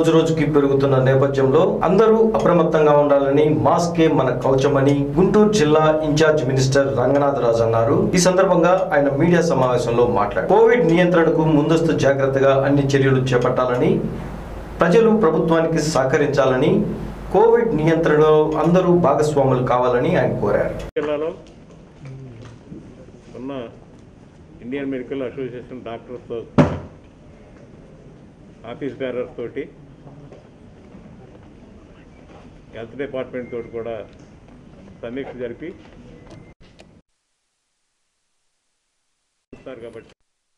రోజు రోజుకి పెరుగుతున్న నేపథ్యంలో అందరూ అప్రమత్తంగా ఉండాలని మాస్కే మన కవచమని గుంటూరు జిల్లా ఇన్ఛార్జ్ మినిస్టర్ రంగనాథరాజు అన్నారు ఈ సందర్భంగా ఆయన మీడియా సమావేశంలో మాట్లాడారు కోవిడ్ నియంత్రణకు ముందస్తు జాగ్రత్తగా అన్ని చర్యలు చేపట్టాలని ప్రజలు ప్రభుత్వానికి సహకరించాలని కోవిడ్ నియంత్రణలో అందరూ భాగస్వాములు కావాలని ఆయన కోరారు జిల్లాలో ఉన్న ఇండియన్ మెడికల్ అసోసియేషన్ డాక్టర్స్తో ఆఫీస్ బేరర్స్ తోటి హెల్త్ డిపార్ట్మెంట్ తోటి కూడా సమీక్ష జరిపి చూస్తారు కాబట్టి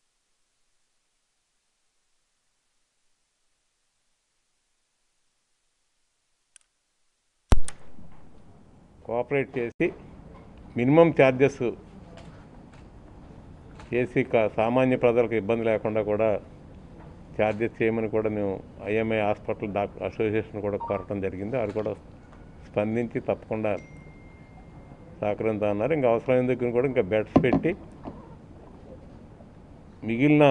కోఆపరేట్ చేసి మినిమం ఛార్జెస్ చేసి కా- సామాన్య ప్రజలకు ఇబ్బంది లేకుండా కూడా ఛార్జెస్ చేయమని కూడా మేము ఐఎంఐ హాస్పిటల్ డాక్టర్ అసోసియేషన్ కూడా కోరటం జరిగింది అది కూడా స్పందించి తప్పకుండా సహకరించా అన్నారు ఇంకా అవసరమైన దగ్గర కూడా ఇంకా బెడ్స్ పెట్టి మిగిలిన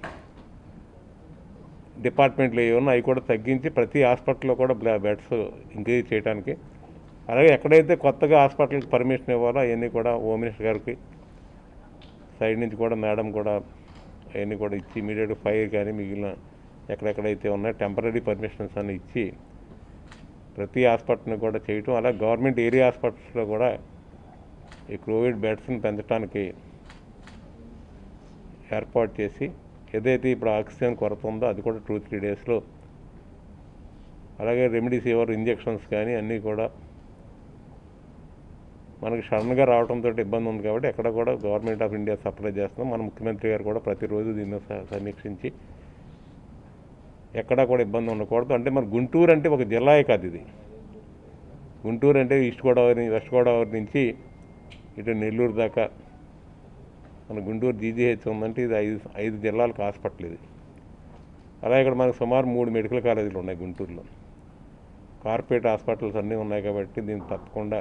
డిపార్ట్మెంట్లు ఏవి ఉన్నా అవి కూడా తగ్గించి ప్రతి హాస్పిటల్లో కూడా బ్లా- బెడ్స్ ఇంక్రీజ్ చేయడానికి అలాగే ఎక్కడైతే కొత్తగా హాస్పిటల్కి పర్మిషన్ ఇవ్వాలో అవన్నీ కూడా హోమ్ మినిస్టర్ గారికి సైడ్ నుంచి కూడా మేడం కూడా అవన్నీ కూడా ఇచ్చి ఇమీడియట్ ఫైర్ కానీ మిగిలిన ఎక్కడెక్కడైతే ఉన్నాయో టెంపరీ పర్మిషన్స్ అన్ని ఇచ్చి ప్రతి హాస్పిటల్ని కూడా చేయటం అలా గవర్నమెంట్ ఏరియా హాస్పిటల్స్లో కూడా ఈ కోవిడ్ బెడ్స్ని పెంచడానికి ఏర్పాటు చేసి ఏదైతే ఇప్పుడు ఆక్సిజన్ కొరత ఉందో అది కూడా టూ త్రీ డేస్లో అలాగే రెమెడీసివర్ ఇంజెక్షన్స్ కానీ అన్నీ కూడా మనకి సడన్గా రావడంతో ఇబ్బంది ఉంది కాబట్టి ఎక్కడ కూడా గవర్నమెంట్ ఆఫ్ ఇండియా సప్లై చేస్తున్నాం మన ముఖ్యమంత్రి గారు కూడా ప్రతిరోజు దీన్ని స- సమీక్షించి ఎక్కడా కూడా ఇబ్బంది ఉండకూడదు అంటే మన గుంటూరు అంటే ఒక జిల్లాయే కాదు ఇది గుంటూరు అంటే ఈస్ట్ గోదావరి వెస్ట్ గోదావరి నుంచి ఇటు నెల్లూరు దాకా మన గుంటూరు జీజీహెచ్ ఉందంటే ఇది ఐదు ఐదు జిల్లాలకు హాస్పిటల్ ఇది అలాగే ఇక్కడ మనకు సుమారు మూడు మెడికల్ కాలేజీలు ఉన్నాయి గుంటూరులో కార్పొరేట్ హాస్పిటల్స్ అన్నీ ఉన్నాయి కాబట్టి దీన్ని తప్పకుండా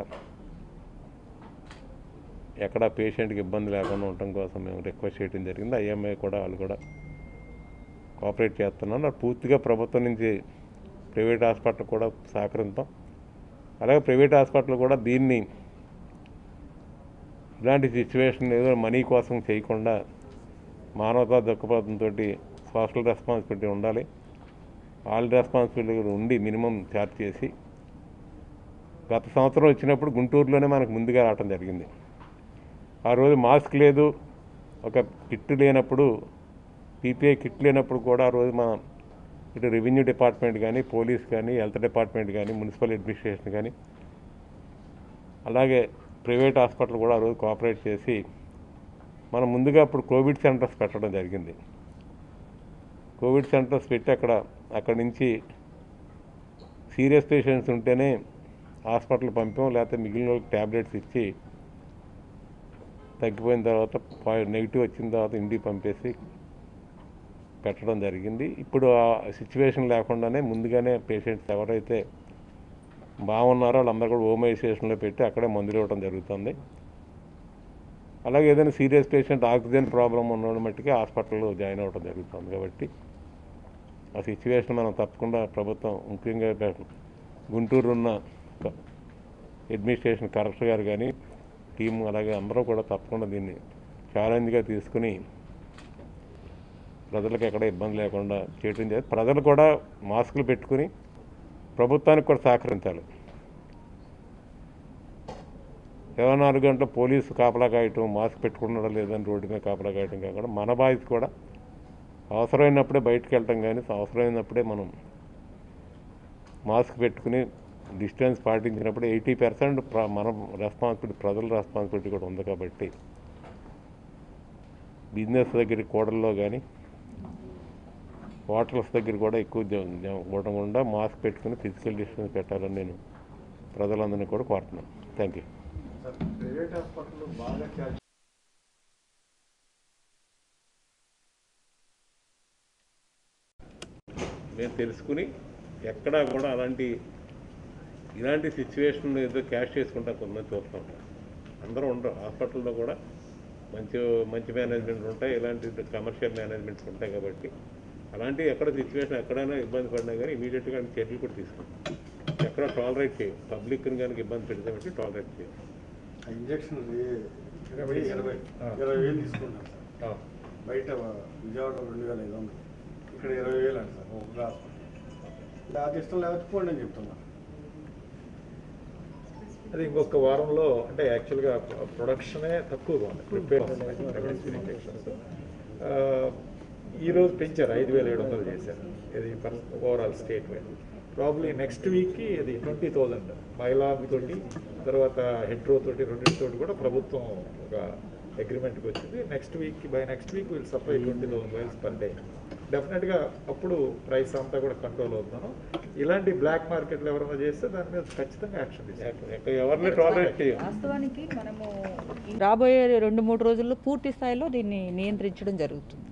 ఎక్కడ పేషెంట్కి ఇబ్బంది లేకుండా ఉండటం కోసం మేము రిక్వెస్ట్ చేయడం జరిగింది ఐఎంఐ కూడా వాళ్ళు కూడా కోఆపరేట్ చేస్తున్నాను అది పూర్తిగా ప్రభుత్వం నుంచి ప్రైవేట్ హాస్పిటల్ కూడా సహకరిస్తాం అలాగే ప్రైవేట్ హాస్పిటల్ కూడా దీన్ని ఇలాంటి సిచ్యువేషన్ ఏదో మనీ కోసం చేయకుండా మానవతా దృక్పథంతో సోషల్ రెస్పాన్సిబిలిటీ ఉండాలి వాళ్ళ రెస్పాన్సిబిలిటీ ఉండి మినిమం ఛార్జ్ చేసి గత సంవత్సరం వచ్చినప్పుడు గుంటూరులోనే మనకు ముందుగా రావటం జరిగింది ఆ రోజు మాస్క్ లేదు ఒక కిట్ లేనప్పుడు పీపీఐ కిట్ లేనప్పుడు కూడా ఆ రోజు మన ఇటు రెవెన్యూ డిపార్ట్మెంట్ కానీ పోలీస్ కానీ హెల్త్ డిపార్ట్మెంట్ కానీ మున్సిపల్ అడ్మినిస్ట్రేషన్ కానీ అలాగే ప్రైవేట్ హాస్పిటల్ కూడా ఆ రోజు కోఆపరేట్ చేసి మనం ముందుగా ఇప్పుడు కోవిడ్ సెంటర్స్ పెట్టడం జరిగింది కోవిడ్ సెంటర్స్ పెట్టి అక్కడ అక్కడి నుంచి సీరియస్ పేషెంట్స్ ఉంటేనే హాస్పిటల్ పంపాం లేకపోతే మిగిలిన వాళ్ళకి ట్యాబ్లెట్స్ ఇచ్చి తగ్గిపోయిన తర్వాత నెగిటివ్ వచ్చిన తర్వాత ఇంటికి పంపేసి పెట్టడం జరిగింది ఇప్పుడు ఆ సిచ్యువేషన్ లేకుండానే ముందుగానే పేషెంట్స్ ఎవరైతే బాగున్నారో వాళ్ళందరూ కూడా హోమ్ ఐసోలేషన్లో పెట్టి అక్కడే మందులు ఇవ్వడం జరుగుతుంది అలాగే ఏదైనా సీరియస్ పేషెంట్ ఆక్సిజన్ ప్రాబ్లం ఉన్న మట్టికి హాస్పిటల్లో జాయిన్ అవ్వడం జరుగుతుంది కాబట్టి ఆ సిచ్యువేషన్ మనం తప్పకుండా ప్రభుత్వం ముఖ్యంగా ఇక్కడ గుంటూరు ఉన్న క- అడ్మినిస్ట్రేషన్ కలెక్టర్ గారు కానీ టీం అలాగే అందరూ కూడా తప్పకుండా దీన్ని ఛాలెంజ్గా తీసుకుని ప్రజలకు ఎక్కడ ఇబ్బంది లేకుండా చేయడం జరిగింది ప్రజలు కూడా మాస్కులు పెట్టుకుని ప్రభుత్వానికి కూడా సహకరించాలి ఇరవై నాలుగు గంటల పోలీసు కాపలా కాయటం మాస్క్ పెట్టుకున్నాడా లేదని రోడ్డు మీద కాపలా కాయటం కాకుండా మన బాధ్యత కూడా అవసరమైనప్పుడే బయటకు వెళ్ళటం కానీ అవసరమైనప్పుడే మనం మాస్క్ పెట్టుకుని డిస్టెన్స్ పాటించినప్పుడు ఎయిటీ పర్సెంట్ మన రెస్పాన్సిబిలిటీ ప్రజల రెస్పాన్సిబిలిటీ కూడా ఉంది కాబట్టి బిజినెస్ దగ్గర కూడల్లో కానీ హోటల్స్ దగ్గర కూడా ఎక్కువ జ- జ- ఉండకుండా మాస్క్ పెట్టుకుని ఫిజికల్ డిస్టెన్స్ పెట్టాలని నేను ప్రజలందరినీ కూడా కోరుతున్నాను థ్యాంక్ యూ ప్రైవేట్ హాస్పిటల్ బాగా ఛార్జ్ మేము తెలుసుకుని ఎక్కడా కూడా అలాంటి ఇలాంటి సిచ్యువేషన్ ఏదో క్యాష్ చేసుకుంటా కొంతమంది చూస్తాం అందరూ ఉండరు హాస్పిటల్లో కూడా మంచి మంచి మేనేజ్మెంట్ ఉంటాయి ఇలాంటి కమర్షియల్ మేనేజ్మెంట్స్ ఉంటాయి కాబట్టి అలాంటి ఎక్కడ సిచ్యువేషన్ ఎక్కడైనా ఇబ్బంది పడినా కానీ ఇమీడియట్గా చర్యలు కూడా తీసుకుంటాం ఎక్కడ టాలరేట్ చేయం పబ్లిక్ని కనుక ఇబ్బంది పెడితే బట్టి టాలరేట్ చేయం ఆ ఇంజక్షన్ ఇరవై ఇరవై ఇరవై వేలు తీసుకున్నాను సార్ బయట విజయవాడ రెండు వేల ఐదు వందలు ఇక్కడ ఇరవై వేలు అండి సార్ ఒక గ్లాస్ అది ఇష్టం లేకపోతే పోండి అని చెప్తున్నా అది ఇంకొక వారంలో అంటే యాక్చువల్గా ప్రొడక్షనే తక్కువగా ఉంది ప్రిపేర్ ఇంజెక్షన్స్ ఈరోజు పెంచారు ఐదు వేల ఏడు వందలు చేశారు ఇది overall state wide probably next వీక్కి ఇది ట్వంటీ థౌజండ్ మైలాబ్ తోటి తర్వాత హెడ్రో తోటి రెండింటితోటి కూడా ప్రభుత్వం ఒక అగ్రిమెంట్కి వచ్చింది నెక్స్ట్ వీక్కి by next week will supply twenty thousand vials per day డెఫినెట్గా అప్పుడు ప్రైస్ అంతా కూడా కంట్రోల్ అవుతాను ఇలాంటి బ్లాక్ మార్కెట్లు ఎవరైనా చేస్తే దాని మీద ఖచ్చితంగా యాక్షన్ తీసుకుంటాం ఎక్కడ ఎవరిని టాలరేట్ చేయం వాస్తవానికి మనము రాబోయే రెండు మూడు రోజుల్లో పూర్తి స్థాయిలో దీన్ని నియంత్రించడం జరుగుతుంది